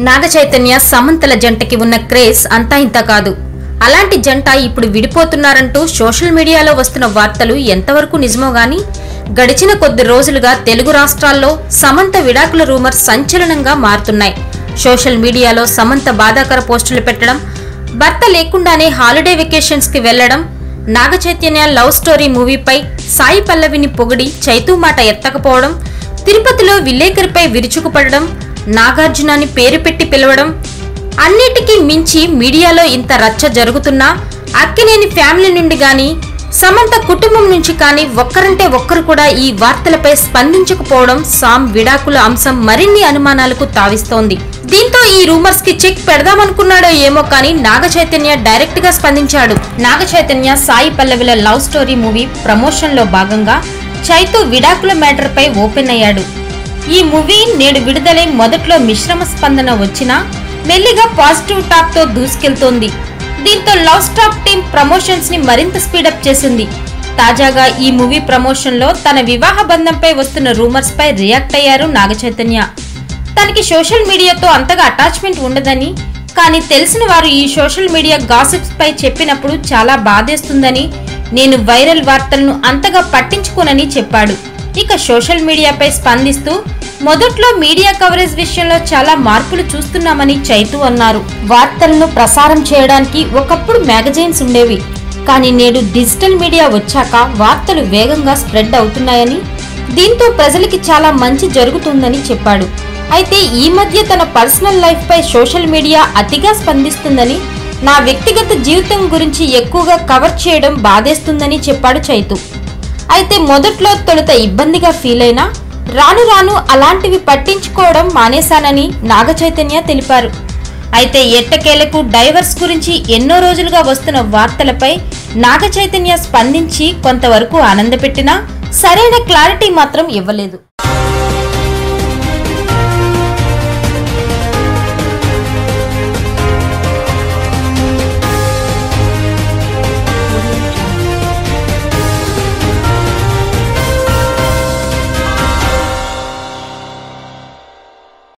నాగ చైతన్య సమంతల జంటకి ఉన్న క్రేజ్ అంతా ఇంత కాదు అలాంటి జంట ఇప్పుడు విడిపోతున్నారంటూ సోషల్ మీడియాలో వస్తున్న వార్తలు ఎంతవరకు నిజమో గాని గడిచిన కొద్ది రోజులుగా తెలుగు రాష్ట్రాల్లో సమంత విడాకుల రూమర్ సంచలనంగా మారుతున్నాయి సోషల్ మీడియాలో సమంత బాధాకర పోస్టులు పెట్టడం భర్త లేకుండానే హాలిడే వెకేషన్స్ కి వెళ్లడం నాగ చైతన్య లవ్ స్టోరీ మూవీపై సాయి పల్లవిని పొగిడి చైతూ మాట ఎత్తకపోవడం తిరుపతిలో విలేకరిపై విరుచుకుపడడం నాగార్జునాని పేరు పెట్టి పిలవడం అన్నిటికీ మించి మీడియాలో ఇంత రచ్చ జరుగుతున్నా అక్కినేని ఫ్యామిలీ నుండి గాని సమంత కుటుంబం నుంచి కానీ ఒక్కరంటే ఒక్కరు కూడా ఈ వార్తలపై స్పందించకపోవడం సామ్ విడాకుల అంశం మరిన్ని అనుమానాలకు తావిస్తోంది దీంతో ఈ రూమర్స్ కి చెక్ పెడదామనుకున్నాడో ఏమో కానీ నాగ చైతన్య డైరెక్ట్ గా స్పందించాడు నాగ చైతన్య సాయి పల్లవిల లవ్ స్టోరీ మూవీ ప్రమోషన్ లో భాగంగా చైతు విడాకుల మ్యాటర్ పై ఓపెన్ అయ్యాడు ఈ మూవీ నేడు విడుదలై మొదట్లో మిశ్రమ స్పందన వచ్చినా మెల్లిగా పాజిటివ్ టాక్ తో దూసుకెళ్తోంది దీంతో లవ్ స్టాప్ టీం ప్రమోషన్స్ ని మరింత స్పీడప్ చేసింది తాజాగా ఈ మూవీ ప్రమోషన్ లో తన వివాహ బంధంపై వస్తున్న రూమర్స్ పై రియాక్ట్ అయ్యారు నాగ చైతన్య తనకి సోషల్ మీడియాతో అంతగా అటాచ్మెంట్ ఉండదని కానీ తెలిసిన వారు ఈ సోషల్ మీడియా గాసిప్స్ పై చెప్పినప్పుడు చాలా బాధేస్తుందని నేను వైరల్ వార్తలను అంతగా పట్టించుకోనని చెప్పాడు ఇక సోషల్ మీడియాపై స్పందిస్తూ మొదట్లో మీడియా కవరేజ్ విషయంలో చాలా మార్పులు చూస్తున్నామని చైతు అన్నారు వార్తలను ప్రసారం చేయడానికి ఒకప్పుడు మ్యాగజైన్స్ ఉండేవి కానీ నేడు డిజిటల్ మీడియా వచ్చాక వార్తలు వేగంగా స్ప్రెడ్ అవుతున్నాయని దీంతో ప్రజలకి చాలా మంచి జరుగుతుందని చెప్పాడు అయితే ఈ మధ్య తన పర్సనల్ లైఫ్ పై సోషల్ మీడియా అతిగా స్పందిస్తుందని నా వ్యక్తిగత జీవితం గురించి ఎక్కువగా కవర్ చేయడం బాధేస్తుందని చెప్పాడు చైతు అయితే మొదట్లో తొలుత ఇబ్బందిగా ఫీల్ అయినా రాను రాను అలాంటివి పట్టించుకోవడం మానేశానని నాగ చైతన్య తెలిపారు అయితే ఎట్టకేలకు డైవర్స్ గురించి ఎన్నో రోజులుగా వస్తున్న వార్తలపై నాగ చైతన్య స్పందించి కొంతవరకు ఆనందపెట్టినా సరైన క్లారిటీ మాత్రం ఇవ్వలేదు